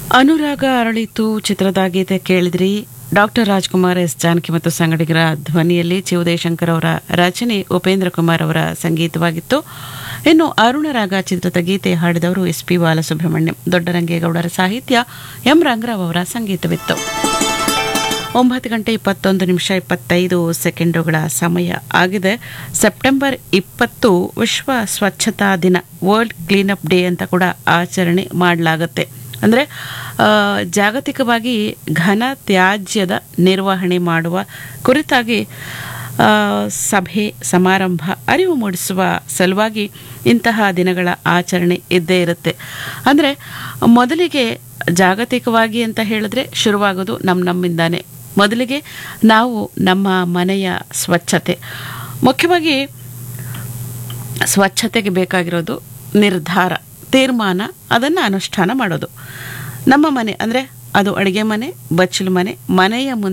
ಅನುರಾಗ ಅರಳಿತು ಚಿತ್ರದ ಗೀತೆ ಕೇಳಿದ್ರಿ doctor Rajkumar S Janaki ಮತ್ತು ಸಂಗಡಿಗರ ಧ್ವನಿಯಲ್ಲಿ ಚಿ ಉದಯಶಂಕರ್ ಅವರ ರಚನೆ ಉಪೇಂದ್ರ ಕುಮಾರ್ ಅವರ ಸಂಗೀತವಾಗಿತ್ತು ಇನ್ನು ಅರುಣರಾಗ ಚಿತ್ರದ ಗೀತೆ ಹಾಡಿದವರು ಎಸ್ ಪಿ ಬಾಲಸುಬ್ರಹ್ಮಣ್ಯಂ ದೊಡ್ಡರಂಗೇಗೌಡರ ಸಾಹಿತ್ಯ ಎಂ ರಂಗರಾವ್ ಅವರ ಸಂಗೀತವಿತ್ತು ಒಂಬತ್ತು ಗಂಟೆ ಇಪ್ಪತ್ತೊಂದು ನಿಮಿಷ ಇಪ್ಪತ್ತೈದು ಸೆಕೆಂಡುಗಳ ಸಮಯ ಆಗಿದೆ ಸೆಪ್ಟೆಂಬರ್ ಇಪ್ಪತ್ತು ವಿಶ್ವ ಸ್ವಚ್ಛತಾ ದಿನ ವರ್ಲ್ಡ್ ಕ್ಲೀನಪ್ ಡೇ ಅಂತ ಕೂಡ ಆಚರಣೆ ಮಾಡಲಾಗುತ್ತೆ ಅಂದರೆ ಜಾಗತಿಕವಾಗಿ ಘನ ತ್ಯಾಜ್ಯದ ನಿರ್ವಹಣೆ ಮಾಡುವ ಕುರಿತಾಗಿ ಆ, ಸಭೆ ಸಮಾರಂಭ ಅರಿವು ಮೂಡಿಸುವ ಸಲುವಾಗಿ ಇಂತಹ ದಿನಗಳ ಆಚರಣೆ ಇದ್ದೇ ಇರುತ್ತೆ ಅಂದರೆ ಮೊದಲಿಗೆ ಜಾಗತಿಕವಾಗಿ ಅಂತ ಹೇಳಿದ್ರೆ ಶುರುವಾಗೋದು ನಮ್ಮ ನಮ್ಮಿಂದಾನೆ ಮೊದಲಿಗೆ ನಾವು ನಮ್ಮ ಮನೆಯ ಸ್ವಚ್ಛತೆ ಮುಖ್ಯವಾಗಿ ಸ್ವಚ್ಛತೆಗೆ ಬೇಕಾಗಿರೋದು ನಿರ್ಧಾರ ತೀರ್ಮಾನ ಅದನ್ನು ಅನುಷ್ಠಾನ ಮಾಡೋದು ನಮ್ಮ ಮನೆ ಅಂದರೆ ಅದು ಅಡುಗೆ ಮನೆ ಬಚ್ಚಲು ಮನೆ ಮನೆಯ ಮುಂದೆ